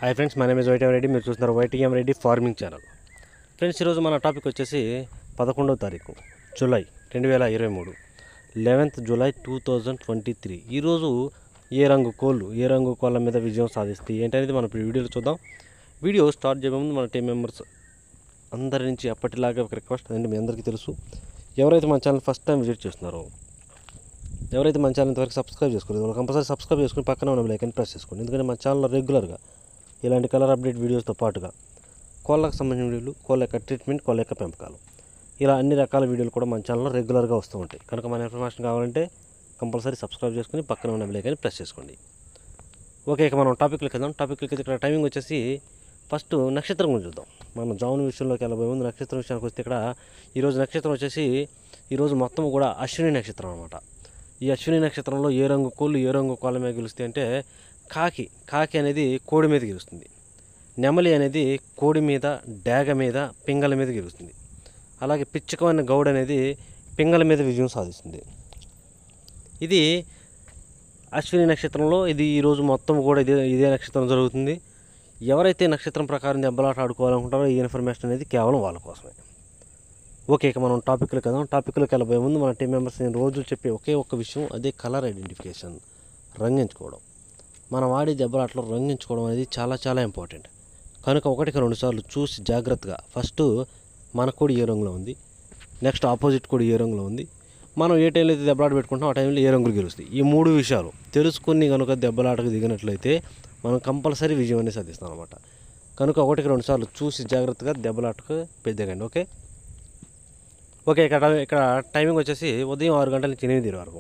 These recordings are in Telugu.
హాయ్ ఫ్రెండ్స్ మన నేమ్ ఇస్ వైటీఎం రెడ్డి మీరు చూస్తున్నారు YTM Reddy farming channel friends ఈరోజు మన టాపిక్ వచ్చేసి పదకొండవ తారీఖు జూలై రెండు వేల ఇరవై మూడు eleventh July two thousand twenty three ఈరోజు ఏ రంగు కోళ్ళు ఏ రంగు కోళ్ళ మీద విజయం సాధిస్తాయి ఏంటనేది మనం ఇప్పుడు వీడియోలో చూద్దాం వీడియో స్టార్ట్ చేయే ముందు మన టీం మెంబర్స్ అందరి నుంచి అప్పటిలాగా ఒక రిక్వెస్ట్ అదండి మీ అందరికీ తెలుసు ఎవరైతే మన ఛానల్ ఫస్ట్ టైం విజిట్ చేస్తున్నారో ఎవరైతే మన ఛానల్ ఇంతవరకు సబ్స్క్రైబ్ చేసుకోలేదు వాళ్ళు కంపల్సరీ సబ్స్క్రైబ్ చేసుకుని పక్కన ఉన్న లైకన్ ప్రెస్ చేసుకోండి ఎందుకంటే మన ఛానల్లో రెగ్యులర్గా ఇలాంటి కలర్ అప్డేట్ వీడియోస్తో పాటుగా కోళ్ళకు సంబంధించిన వీడియోలు కోళ్ళ యొక్క ట్రీట్మెంట్ కోళ్ళ యొక్క పెంపకాలు ఇలా అన్ని రకాల వీడియోలు కూడా మన ఛానల్లో రెగ్యులర్గా వస్తూ ఉంటాయి కనుక మన ఇన్ఫర్మేషన్ కావాలంటే కంపల్సరీ సబ్స్క్రైబ్ చేసుకుని పక్కన ఉన్న లైకన్ ప్రెస్ చేసుకోండి ఓకే ఇక మనం టాపిక్లోకి వెళ్దాం టాపిక్లోకి ఇక్కడ టైమింగ్ వచ్చేసి ఫస్ట్ నక్షత్రం గురించి చూద్దాం మనం జామున్ విషయంలోకి వెళ్ళబోయే ముందు నక్షత్రం విషయానికి వస్తే ఇక్కడ ఈరోజు నక్షత్రం వచ్చేసి ఈరోజు మొత్తం కూడా అశ్విని నక్షత్రం అనమాట ఈ అశ్విని నక్షత్రంలో ఏ రంగు కోళ్ళు ఏ రంగు కోళ్ళ మీద గెలుస్తాయి అంటే కాకి కాకి అనేది కోడి మీద గెలుస్తుంది నెమలి అనేది కోడి మీద డేగ మీద పింగళ మీద గెలుస్తుంది అలాగే పిచ్చుకమైన గౌడ్ అనేది పింగళ మీద విజయం సాధిస్తుంది ఇది అశ్విని నక్షత్రంలో ఇది ఈరోజు మొత్తం కూడా ఇదే ఇదే నక్షత్రం జరుగుతుంది ఎవరైతే నక్షత్రం ప్రకారం దెబ్బలాట ఆడుకోవాలనుకుంటారో ఈ ఇన్ఫర్మేషన్ అనేది కేవలం వాళ్ళ కోసమే ఓకే ఇక మనం టాపిక్లోకి వెళ్దాం టాపిక్లోకి వెళ్ళబోయే ముందు మన టీం మెంబర్స్ నేను రోజు చెప్పే ఒకే ఒక్క విషయం అదే కలర్ ఐడెంటిఫికేషన్ రంగించుకోవడం మనం ఆడే దెబ్బలాటలో రంగించుకోవడం అనేది చాలా చాలా ఇంపార్టెంట్ కనుక ఒకటికి రెండు సార్లు చూసి జాగ్రత్తగా ఫస్ట్ మన కోడి ఏ రంగులో ఉంది నెక్స్ట్ ఆపోజిట్ కోడి ఏ రంగులో ఉంది మనం ఏ టైంలో అయితే దెబ్బలాట పెట్టుకుంటాం ఆ టైంలో ఏ రంగులు గెలుస్తాయి ఈ మూడు విషయాలు తెలుసుకుని కనుక దెబ్బలాటకు దిగినట్లయితే మనం కంపల్సరీ విజయం అనేది సాధిస్తాం అనమాట కనుక ఒకటికి రెండు సార్లు చూసి జాగ్రత్తగా దెబ్బలాటకు పెద్దగండి ఓకే ఓకే ఇక్కడ ఇక్కడ టైమింగ్ వచ్చేసి ఉదయం ఆరు గంటల నుంచి ఎనిమిది వరకు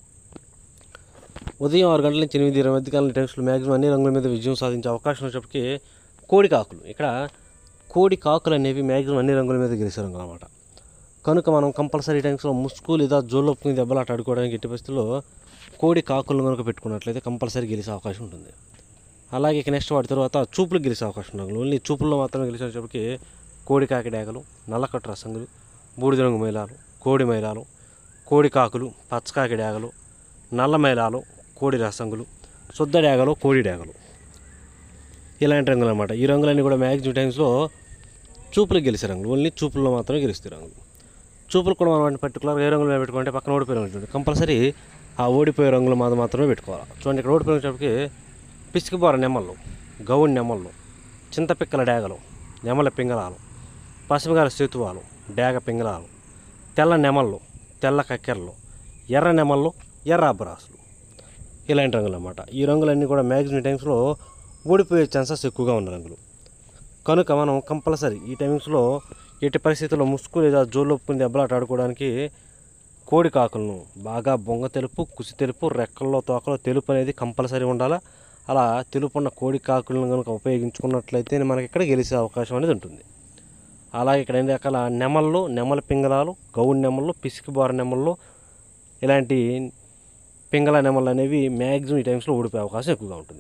ఉదయం ఆరు గంటల నుంచి ఎనిమిది ఇరవై మధ్య కాలం టైమ్స్లో మ్యాక్సిమం అన్ని రంగుల మీద విజయం సాధించే అవకాశం వచ్చేప్పటికి కోడి కాకులు ఇక్కడ కోడి కాకులు అనేవి మ్యాక్సిమం అన్ని రంగుల మీద గెలిచే రంగులు అనమాట కనుక మనం కంపల్సరీ టైమ్స్లో ముసుగు లేదా జోలొప్పుకుని దెబ్బలాట ఆడుకోవడానికి ఎట్టి పరిస్థితుల్లో కోడి కాకులను కనుక పెట్టుకున్నట్లయితే కంపల్సరీ గెలిచే అవకాశం ఉంటుంది అలాగే ఇక నెక్స్ట్ వాటి తర్వాత చూపులు గెలిచే అవకాశం ఉంటుంది ఓన్లీ చూపుల్లో మాత్రమే గెలిచేటప్పటికి కోడి కాకి డేగలు నల్లకట్టు రసంగులు బూడిద రంగు మైలాలు కోడి మైలాలు కోడి కాకులు పచ్చకాకి డేగలు నల్ల మైలాలు కోడి రసంగులు శుద్ధ డేగలు కోడి డేగలు ఇలాంటి రంగులు అనమాట ఈ రంగులన్నీ కూడా మ్యాక్సిమం టైమ్స్లో చూపులకు గెలిచే రంగులు ఓన్లీ చూపుల్లో మాత్రమే గెలుస్తాయి రంగులు చూపులు కూడా మనం వాటిని పర్టికులర్గా ఏ రంగులు మీద పెట్టుకుంటే పక్కన ఓడిపోయే రంగులు చూడండి కంపల్సరీ ఆ ఓడిపోయే రంగులు మాత్రం మాత్రమే పెట్టుకోవాలి చూడండి ఇక్కడ ఓడిపోయినప్పటికి పిసికిపోర నెమ్మలు గౌడి నెమ్మలు చింతపిక్కల డేగలు నెమల పింగళాలు పసిమిగాల సేతువాలు డేగ పింగళాలు తెల్ల నెమళ్ళు తెల్ల కక్కెరలు ఎర్ర నెమళ్ళు ఎర్ర అబ్బరాసులు ఇలాంటి రంగులు అన్నమాట ఈ రంగులన్నీ కూడా మ్యాక్సిమం టైమ్స్లో ఓడిపోయే ఛాన్సెస్ ఎక్కువగా ఉన్న రంగులు కనుక మనం కంపల్సరీ ఈ టైమింగ్స్లో ఎట్టి పరిస్థితుల్లో ముసుగు లేదా జోలొప్పుకుని దెబ్బలాట ఆడుకోవడానికి కోడి కాకులను బాగా బొంగ తెలుపు కుసి తెలుపు రెక్కల్లో తోకలో తెలుపు అనేది కంపల్సరీ ఉండాలా అలా తెలుపు ఉన్న కోడి కాకులను కనుక ఉపయోగించుకున్నట్లయితే మనకి ఇక్కడ గెలిచే అవకాశం అనేది ఉంటుంది అలాగే ఇక్కడ ఎన్ని రకాల నెమళ్ళు నెమల పింగళాలు గౌడి నెమళ్ళు పిసికిబార నెమళ్ళు ఇలాంటి పింగళ నెమళ్ళు అనేవి మ్యాక్సిమం ఈ టైమ్స్లో ఓడిపోయే అవకాశం ఎక్కువగా ఉంటుంది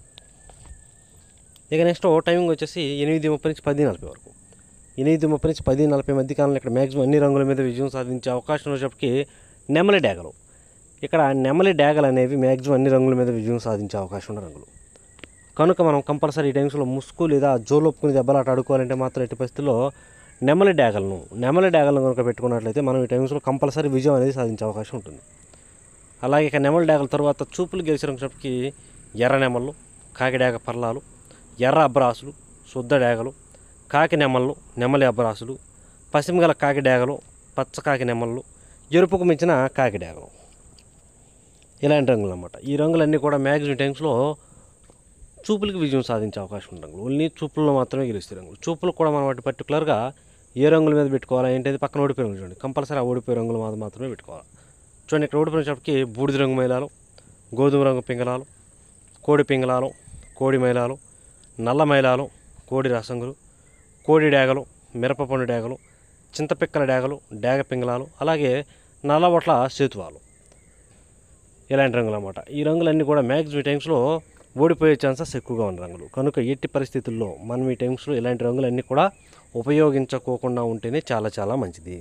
ఇక నెక్స్ట్ టైమింగ్ వచ్చేసి ఎనిమిది ముప్పై నుంచి పది నలభై వరకు ఎనిమిది ముప్పై నుంచి పది నలభై మధ్య కాలంలో ఇక్కడ మ్యాక్సిమం అన్ని రంగుల మీద విజయం సాధించే అవకాశం వచ్చేప్పటికి నెమలి డేగలు ఇక్కడ నెమలి డేగలు అనేవి మ్యాక్సిమం అన్ని రంగుల మీద విజయం సాధించే అవకాశం ఉన్న రంగులు కనుక మనం కంపల్సరీ ఈ టైమ్స్లో ముసుగు లేదా జోలొప్పుకుని దెబ్బలాట ఆడుకోవాలంటే మాత్రం ఎట్టి పరిస్థితుల్లో నెమలి డేగలను నెమలి డేగలను కనుక పెట్టుకున్నట్లయితే మనం ఈ టైమ్స్లో కంపల్సరీ విజయం అనేది సాధించే అవకాశం ఉంటుంది అలాగే ఇక నెమలి డేగల తర్వాత చూపులు గెలిచినప్పటికి ఎర్ర నెమళ్ళు కాకిడేగ పర్లాలు ఎర్ర అబ్బరాసులు శుద్ధ డేగలు కాకి నెమళ్ళు నెమలి అబ్బరాసులు పసిమిగల కాకి డేగలు పచ్చ కాకి నెమళ్ళు ఎరుపుకు మించిన కాకి డేగలు ఇలాంటి రంగులు అన్నమాట ఈ రంగులన్నీ కూడా మ్యాక్సిమం టైమ్స్లో చూపులకి విజయం సాధించే అవకాశం ఉన్న రంగులు ఓన్లీ చూపుల్లో మాత్రమే గెలుస్తాయి రంగులు చూపులు కూడా మనం వాటి పర్టికులర్గా ఏ రంగుల మీద పెట్టుకోవాలా ఏంటది పక్కన ఓడిపోయే రంగులు చూడండి కంపల్సరీ ఆ ఓడిపోయే రంగులు మాత్రం మాత్రమే పెట్టుకోవాలి చూడండి ఇక్కడ ఓడిపోయినప్పటికి బూడిద రంగు మైలాలు గోధుమ రంగు పింగళాలు కోడి పింగళాలు కోడి మైలాలు నల్ల మైలాలు కోడి రసంగులు కోడి డేగలు మిరపపండు డేగలు చింతపిక్కల డేగలు డేగ పింగళాలు అలాగే నల్లబొట్ల సేతువాలు ఇలాంటి రంగులు అన్నమాట ఈ రంగులన్నీ కూడా మ్యాక్సిమం టైమ్స్లో ఓడిపోయే ఛాన్సెస్ ఎక్కువగా ఉన్న రంగులు కనుక ఎట్టి పరిస్థితుల్లో మనం ఈ టైమ్స్లో ఇలాంటి రంగులన్నీ కూడా ఉపయోగించుకోకుండా ఉంటేనే చాలా చాలా మంచిది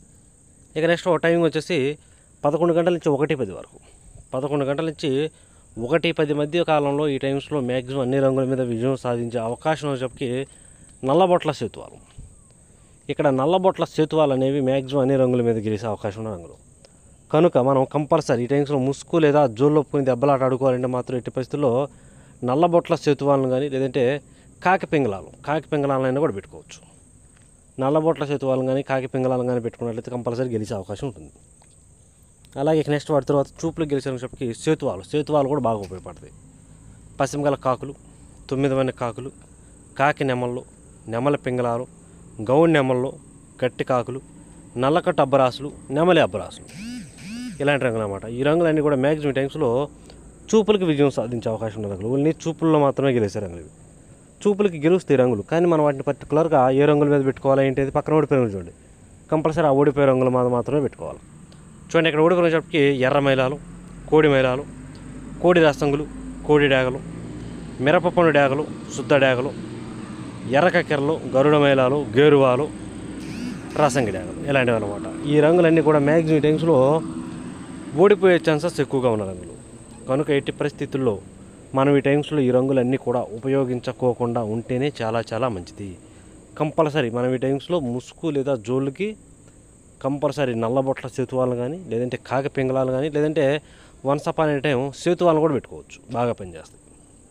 ఇక నెక్స్ట్ టైమింగ్ వచ్చేసి పదకొండు గంటల నుంచి ఒకటి పది వరకు పదకొండు గంటల నుంచి ఒకటి పది మధ్య కాలంలో ఈ టైమ్స్లో మ్యాక్సిమం అన్ని రంగుల మీద విజయం సాధించే అవకాశం వచ్చేప్పటికి నల్లబొట్ల సేతువాలు ఇక్కడ నల్లబొట్ల సేతువాలు అనేవి మ్యాక్సిమం అన్ని రంగుల మీద గెలిచే అవకాశం ఉన్న రంగులు కనుక మనం కంపల్సరీ ఈ టైమ్స్లో ముసుగు లేదా జోళ్ళొప్పుకుని దెబ్బలాట ఆడుకోవాలంటే మాత్రం ఎట్టి పరిస్థితుల్లో నల్లబొట్ల సేతువాలను కానీ లేదంటే కాకి పింగళాలు కాకి పింగళాలైనా కూడా పెట్టుకోవచ్చు నల్లబొట్ల సేతువాలను కానీ కాకి పింగళాలను కానీ పెట్టుకున్నట్లయితే కంపల్సరీ గెలిచే అవకాశం ఉంటుంది అలాగే ఇక నెక్స్ట్ వాటి తర్వాత చూపులు గెలిచేటప్పటికి సేతువాలు సేతువాలు కూడా బాగా ఉపయోగపడతాయి పశ్చిమగల కాకులు తొమ్మిది మంది కాకులు కాకి నెమళ్ళు నెమల పింగళాలు గౌన్ నెమళ్ళు గట్టి కాకులు నల్లకట్టు అబ్బరాసులు నెమలి అబ్బరాసులు ఇలాంటి రంగులు అన్నమాట ఈ రంగులన్నీ కూడా మ్యాక్సిమం టైమ్స్లో చూపులకి విజయం సాధించే అవకాశం ఉన్న రంగులు ఓన్లీ చూపుల్లో మాత్రమే గెలిచే రంగులు ఇవి చూపులకి గెలుస్తాయి రంగులు కానీ మనం వాటిని పర్టికులర్గా ఏ రంగుల మీద పెట్టుకోవాలి ఏంటి పక్కన ఓడిపోయిన రంగులు చూడండి కంపల్సరీ ఆ ఓడిపోయే రంగుల మీద మాత్రమే పెట్టుకోవాలి చూడండి ఇక్కడ ఓడిపోయినప్పటికి ఎర్ర మైలాలు కోడి మైలాలు కోడి రసంగులు కోడి డేగలు మిరపపండు డేగలు శుద్ధ డేగలు ఎర్రకక్కెరలు గరుడ మైలాలు గేరువాలు రసంగి డేగలు ఇలాంటివి అనమాట ఈ రంగులన్నీ కూడా మ్యాక్సిమం టైమ్స్లో ఓడిపోయే ఛాన్సెస్ ఎక్కువగా ఉన్న రంగులు కనుక ఎట్టి పరిస్థితుల్లో మనం ఈ టైమ్స్లో ఈ రంగులన్నీ కూడా ఉపయోగించుకోకుండా ఉంటేనే చాలా చాలా మంచిది కంపల్సరీ మనం ఈ టైమ్స్లో ముసుగు లేదా జోళ్ళకి కంపల్సరీ నల్లబొట్ల సేతువాలను కానీ లేదంటే కాక పింగళాలు కానీ లేదంటే వన్స్ అప్ అనే టైం సేతువాలను కూడా పెట్టుకోవచ్చు బాగా పనిచేస్తాయి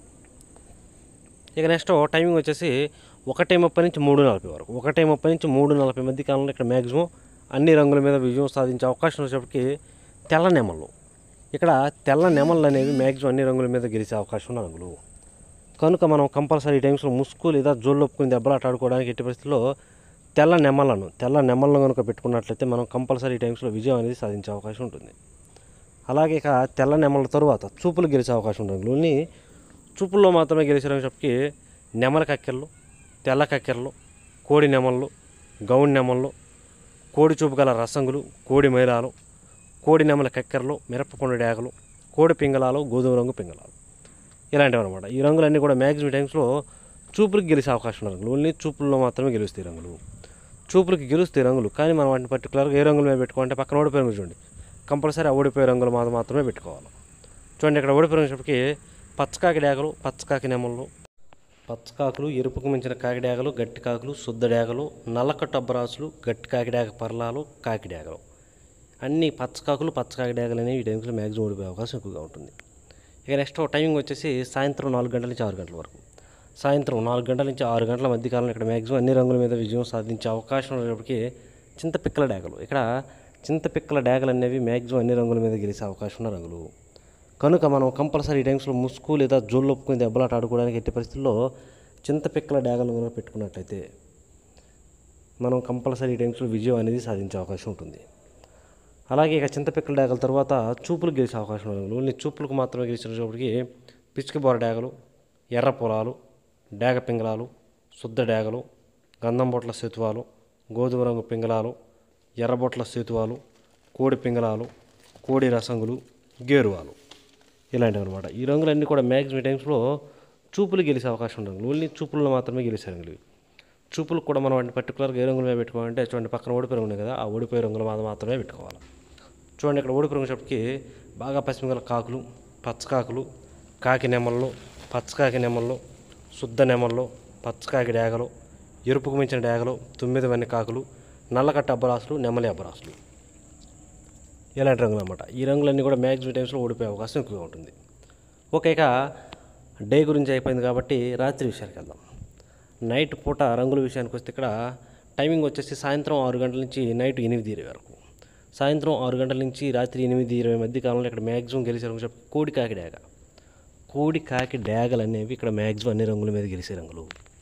ఇక నెక్స్ట్ టైమింగ్ వచ్చేసి ఒకటే ముప్పై నుంచి మూడు నలభై వరకు ఒకటే ముప్పై నుంచి మూడు నలభై మధ్య కాలంలో ఇక్కడ మ్యాక్సిమం అన్ని రంగుల మీద విజయం సాధించే అవకాశం వచ్చేప్పటికి తెల్ల నెమళ్ళు ఇక్కడ తెల్ల నెమళ్ళు అనేవి మ్యాక్సిమం అన్ని రంగుల మీద గెలిచే అవకాశం ఉన్న రంగులు కనుక మనం కంపల్సరీ టైమ్స్లో ముసుగు లేదా జోళ్ళొప్పుకుని దెబ్బలాట ఆడుకోవడానికి ఎట్టి పరిస్థితుల్లో తెల్ల నెమలను తెల్ల నెమలను కనుక పెట్టుకున్నట్లయితే మనం కంపల్సరీ టైమ్స్లో విజయం అనేది సాధించే అవకాశం ఉంటుంది అలాగే ఇక తెల్ల నెమల తరువాత చూపులు గెలిచే అవకాశం ఉంటుంది ఓన్లీ చూపుల్లో మాత్రమే గెలిచేటప్పటికి నెమల కక్కెరలు తెల్ల కక్కెరలు కోడి నెమళ్ళు గౌన్ నెమళ్ళు కోడి చూపు గల రసంగులు కోడి మైలాలు కోడి నెమల కక్కెరలు మిరపపండు డేగలు కోడి పింగళాలు గోధుమ రంగు పింగళాలు ఇలాంటివి అనమాట ఈ రంగులన్నీ కూడా మ్యాక్సిమం టైమ్స్లో చూపులకు గెలిచే అవకాశం ఉన్న రంగులు ఓన్లీ చూపుల్లో మాత్రమే గెలుస్తాయి రంగులు చూపులకి గెలుస్తాయి రంగులు కానీ మనం వాటిని పర్టికులర్గా ఏ రంగుల మీద పెట్టుకోవాలంటే పక్కన ఓడిపోయిన రంగులు చూడండి కంపల్సరీ ఆ ఓడిపోయే రంగుల మీద మాత్రమే పెట్టుకోవాలి చూడండి ఇక్కడ ఓడిపోయినప్పటికీ పచ్చకాకి డేగలు పచ్చకాకి నెమళ్ళు పచ్చకాకులు ఎరుపుకు మించిన కాకిడేగలు గట్టి కాకులు శుద్ధ డేగలు నల్లకట్టు అబ్బరాసులు గట్టి కాకిడేగ పర్లాలు కాకిడేగలు అన్ని పచ్చకాకులు పచ్చకాకి డేగలు అనేవి ఈ టైంలో మ్యాక్సిమం ఓడిపోయే అవకాశం ఎక్కువగా ఉంటుంది ఇక నెక్స్ట్ టైమింగ్ వచ్చేసి సాయంత్రం నాలుగు గంటల నుంచి ఆరు గంటల వరకు సాయంత్రం నాలుగు గంటల నుంచి ఆరు గంటల మధ్య కాలంలో ఇక్కడ మ్యాక్సిమం అన్ని రంగుల మీద విజయం సాధించే అవకాశం ఉన్నప్పటికీ చింతపిక్కల డేగలు ఇక్కడ చింతపిక్కల డేగలు అనేవి మ్యాక్సిమం అన్ని రంగుల మీద గెలిచే అవకాశం ఉన్న రంగులు కనుక మనం కంపల్సరీ టైమ్స్లో ముసుగు లేదా జోళ్ళు ఒప్పుకుని దెబ్బలాట ఆడుకోవడానికి ఎట్టి పరిస్థితుల్లో చింతపిక్కల డేగలను కనుక పెట్టుకున్నట్లయితే మనం కంపల్సరీ టైమ్స్లో విజయం అనేది సాధించే అవకాశం ఉంటుంది అలాగే ఇక చింతపిక్కల డేగల తర్వాత చూపులు గెలిచే అవకాశం ఉంది ఓన్లీ చూపులకు మాత్రమే గెలిచినప్పటికీ పిచ్చికి బోర డేగలు ఎర్ర పొలాలు డేగ పింగళాలు శుద్ధ డేగలు గంధం బొట్ల సేతువాలు గోధుమ రంగు పింగళాలు ఎర్రబొట్ల సేతువాలు కోడి పింగళాలు కోడి రసంగులు గేరువాలు ఇలాంటివి అనమాట ఈ రంగులన్నీ కూడా మ్యాక్సిమం టైమ్స్లో చూపులు గెలిచే అవకాశం ఉంటుంది ఓన్లీ చూపుల్లో మాత్రమే గెలిచే రంగులు ఇవి. చూపులకు కూడా మనం వాటిని పర్టికులర్గా ఏ రంగుల మీద పెట్టుకోవాలంటే చూడండి పక్కన ఓడిపోయి రంగులు కదా ఆ ఓడిపోయే రంగుల మీద మాత్రమే పెట్టుకోవాలి చూడండి ఇక్కడ ఓడిపోయి రంగులకి బాగా పశ్చిమగల కాకులు పచ్చకాకులు కాకి నెమళ్ళు పచ్చకాకి నెమళ్ళు శుద్ధ నెమళ్ళు పచ్చకాకి డేగలు ఎరుపుకు మించిన డేగలు తొమ్మిది వన్ని కాకులు నల్లకట్ట అబ్బరాసులు నెమలి అబ్బరాసులు ఇలాంటి రంగులు అనమాట ఈ రంగులన్నీ కూడా మ్యాక్సిమం టైమ్స్లో ఓడిపోయే అవకాశం ఎక్కువగా ఉంటుంది ఓకే ఇక డే గురించి అయిపోయింది కాబట్టి రాత్రి విషయానికి వెళ్దాం నైట్ పూట రంగుల విషయానికి వస్తే ఇక్కడ టైమింగ్ వచ్చేసి సాయంత్రం ఆరు గంటల నుంచి నైట్ ఎనిమిది ఇరవై వరకు సాయంత్రం ఆరు గంటల నుంచి రాత్రి ఎనిమిది ఇరవై మధ్య కాలంలో ఇక్కడ మ్యాక్సిమం గెలిచే రంగు చెప్పి కోడి కాకి డేగ కోడి కాకి డేగలు అనేవి ఇక్కడ మ్యాక్సిమం అన్ని రంగుల మీద గెలిచే రంగులు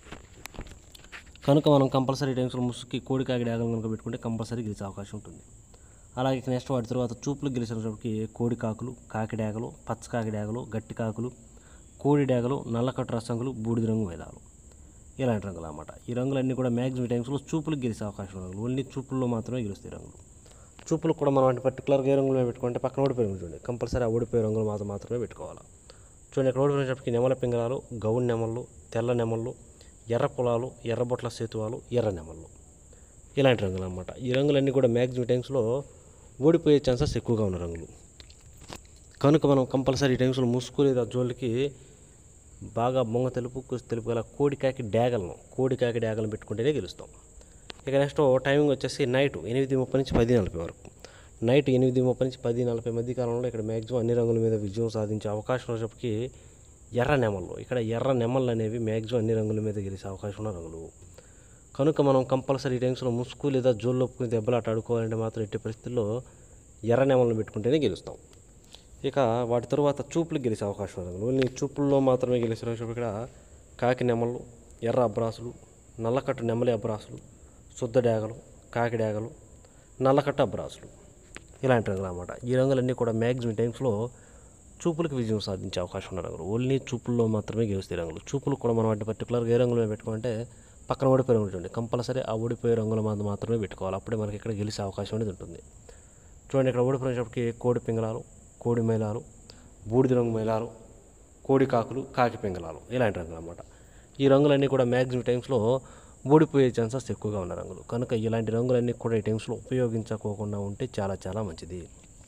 కనుక మనం కంపల్సరీ టైమ్స్లో ముసుగుకి కోడి కాకి డేగలు కనుక పెట్టుకుంటే కంపల్సరీ గెలిచే అవకాశం ఉంటుంది అలాగే నెక్స్ట్ వాటి తర్వాత చూపులు గెలిచినప్పటికి కోడి కాకులు కాకి డేగలు పచ్చ కాకి డేగలు గట్టి కాకులు కోడి డేగలు నల్లకట్టు రసంగులు బూడిద రంగు వేలాలు ఇలాంటి రంగులు అన్నమాట ఈ రంగులన్నీ కూడా మ్యాక్సిమం టైమ్స్లో చూపులకు గెలిచే అవకాశం రంగులు ఓన్లీ చూపుల్లో మాత్రమే గెలుస్తాయి రంగులు చూపులకు కూడా మనం అంటే పర్టికులర్గా ఏ రంగులు పెట్టుకుంటే పక్కన ఓడిపోయి రంగులు చూడండి కంపల్సరీ ఆ ఓడిపోయే రంగులు మాత్రం మాత్రమే పెట్టుకోవాలి చూడండి ఇక్కడ ఓడిపోయినప్పటికీ నెమల పింగళాలు గౌన్ నెమళ్ళు తెల్ల నెమళ్ళు ఎర్ర పొలాలు ఎర్రబొట్ల సేతువాలు ఎర్ర నెమళ్ళు ఇలాంటి రంగులు అన్నమాట ఈ రంగులన్నీ కూడా మ్యాక్సిమం టైమ్స్లో ఓడిపోయే ఛాన్సెస్ ఎక్కువగా ఉన్న రంగులు కనుక మనం కంపల్సరీ టైమ్స్లో ముసుగు లేదా జోళ్ళకి బాగా బొంగ తెలుపు కుసి తెలుపు గల కోడికాకి డ్యాగలను కోడికాకి డ్యాగలను పెట్టుకుంటేనే గెలుస్తాం ఇక నెక్స్ట్ టైమింగ్ వచ్చేసి నైట్ ఎనిమిది ముప్పై నుంచి పది నలభై వరకు నైట్ ఎనిమిది ముప్పై నుంచి పది నలభై మధ్య కాలంలో ఇక్కడ మ్యాక్సిమం అన్ని రంగుల మీద విజయం సాధించే అవకాశం ఉన్నప్పటికీ ఎర్ర నెమళ్ళు ఇక్కడ ఎర్ర నెమళ్ళు అనేవి మ్యాక్సిమం అన్ని రంగుల మీద గెలిచే అవకాశం ఉన్న రంగులు కనుక మనం కంపల్సరీ టైమ్స్లో ముసుగు లేదా జోళ్ళు ఒప్పుకుని దెబ్బలాట ఆడుకోవాలంటే మాత్రం ఎట్టి పరిస్థితుల్లో ఎర్ర నెమలను పెట్టుకుంటేనే గెలుస్తాం ఇక వాటి తరువాత చూపులకు గెలిచే అవకాశం ఉంది ఓన్లీ చూపుల్లో మాత్రమే గెలిచే అవకాశం ఇక్కడ కాకి నెమళ్ళు ఎర్ర అబ్రాసులు నల్లకట్టు నెమలి అబ్రాసులు శుద్ధ డ్యాగలు కాకి డ్యాగలు నల్లకట్టు అబ్రాసులు ఇలాంటి రంగులు అన్నమాట ఈ రంగులన్నీ కూడా మ్యాక్సిమం టైమ్స్లో చూపులకు విజయం సాధించే అవకాశం ఉన్న రంగులు ఓన్లీ చూపుల్లో మాత్రమే గెలుస్తాయి రంగులు చూపులు కూడా మనం వాటిని పర్టికులర్గా ఏ రంగులో పెట్టుకోవాలంటే పక్కన ఓడిపోయే రంగులు చూడండి కంపల్సరీ ఆ ఓడిపోయే రంగుల మీద మాత్రమే పెట్టుకోవాలి అప్పుడే మనకి ఇక్కడ గెలిచే అవకాశం అనేది ఉంటుంది చూడండి ఇక్కడ ఓడిపోయినప్పటికి కోడి పింగళాలు కోడి మేళాలు బూడిద రంగు మేళాలు కోడి కాకులు కాకి పింగళాలు ఇలాంటి రంగులు అన్నమాట ఈ రంగులన్నీ కూడా మ్యాక్సిమం టైమ్స్లో ఓడిపోయే ఛాన్సెస్ ఎక్కువగా ఉన్న రంగులు కనుక ఇలాంటి రంగులన్నీ కూడా ఈ టైమ్స్లో ఉపయోగించకోకుండా ఉంటే చాలా చాలా మంచిది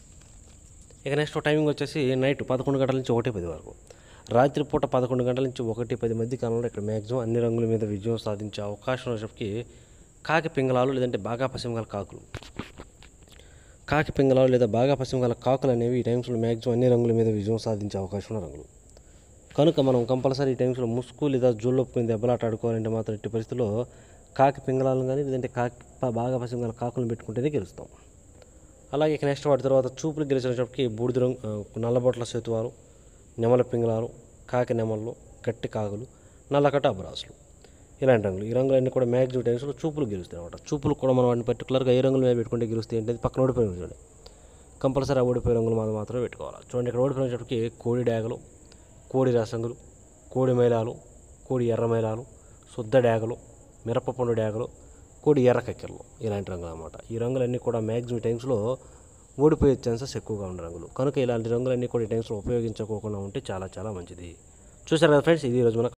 ఇక నెక్స్ట్ టైమింగ్ వచ్చేసి నైట్ పదకొండు గంటల నుంచి ఒకటి పది వరకు రాత్రిపూట పదకొండు గంటల నుంచి ఒకటి పది మధ్య కాలంలో ఇక్కడ మ్యాక్సిమం అన్ని రంగుల మీద విజయం సాధించే అవకాశం ఉన్నప్పటికీ కాకి పింగళాలు లేదంటే బాగా పశ్చిమగల కాకులు కాకి పింగళాలు లేదా బాగా పశ్చిమగల కాకులు అనేవి ఈ టైమ్స్లో మ్యాక్సిమం అన్ని రంగుల మీద విజయం సాధించే అవకాశం ఉన్న రంగులు కనుక మనం కంపల్సరీ ఈ టైమ్స్లో ముసుగు లేదా జోళ్ళొప్పుకుని దెబ్బలాట ఆడుకోవాలంటే మాత్రం ఎట్టి పరిస్థితుల్లో కాకి పింగళాలను కానీ లేదంటే కాకి ప- బాగా పశ్చిమగల కాకులను పెట్టుకుంటేనే గెలుస్తాం అలాగే ఇక నెక్స్ట్ వాటి తర్వాత చూపులు గెలిచినప్పటికీ బూడిద రంగు ఆ, నల్లబొట్ల సేతువాలు నెమల పింగళాలు కాకి నెమళ్ళు గట్టి కాకులు నల్లకట్ట అబ్రాసులు ఇలాంటి రంగులు ఈ రంగులన్నీ కూడా మ్యాక్సిమం టైమ్స్లో చూపులు గెలుస్తాయి అనమాట చూపులు కూడా మనం వాటిని పర్టికులర్గా ఏ రంగుల మీద పెట్టుకుంటే గెలుస్తాయి అంటే పక్కన ఓడిపోయి చూడండి కంపల్సరీ ఆ ఓడిపోయే రంగులు మాత్రం మాత్రమే పెట్టుకోవాలి చూడండి ఇక్కడ ఓడిపోయినప్పటికీ కోడి డ్యాగలు కోడి రసంగులు కోడి మైలాలు కోడి ఎర్ర మైలాలు శుద్ధ డ్యాగలు మిరపపండు డ్యాగలు కోడి ఎర్ర కక్కెరలు ఇలాంటి రంగులు అన్నమాట ఈ రంగులన్నీ కూడా మ్యాక్సిమం టైమ్స్లో ఓడిపోయే ఛాన్సెస్ ఎక్కువగా ఉన్న రంగులు కనుక ఇలాంటి రంగులన్నీ కూడా ఈ టైమ్స్లో ఉపయోగించుకోకుండా ఉంటే చాలా చాలా మంచిది చూసారు కదా ఫ్రెండ్స్ ఇది ఈరోజు మన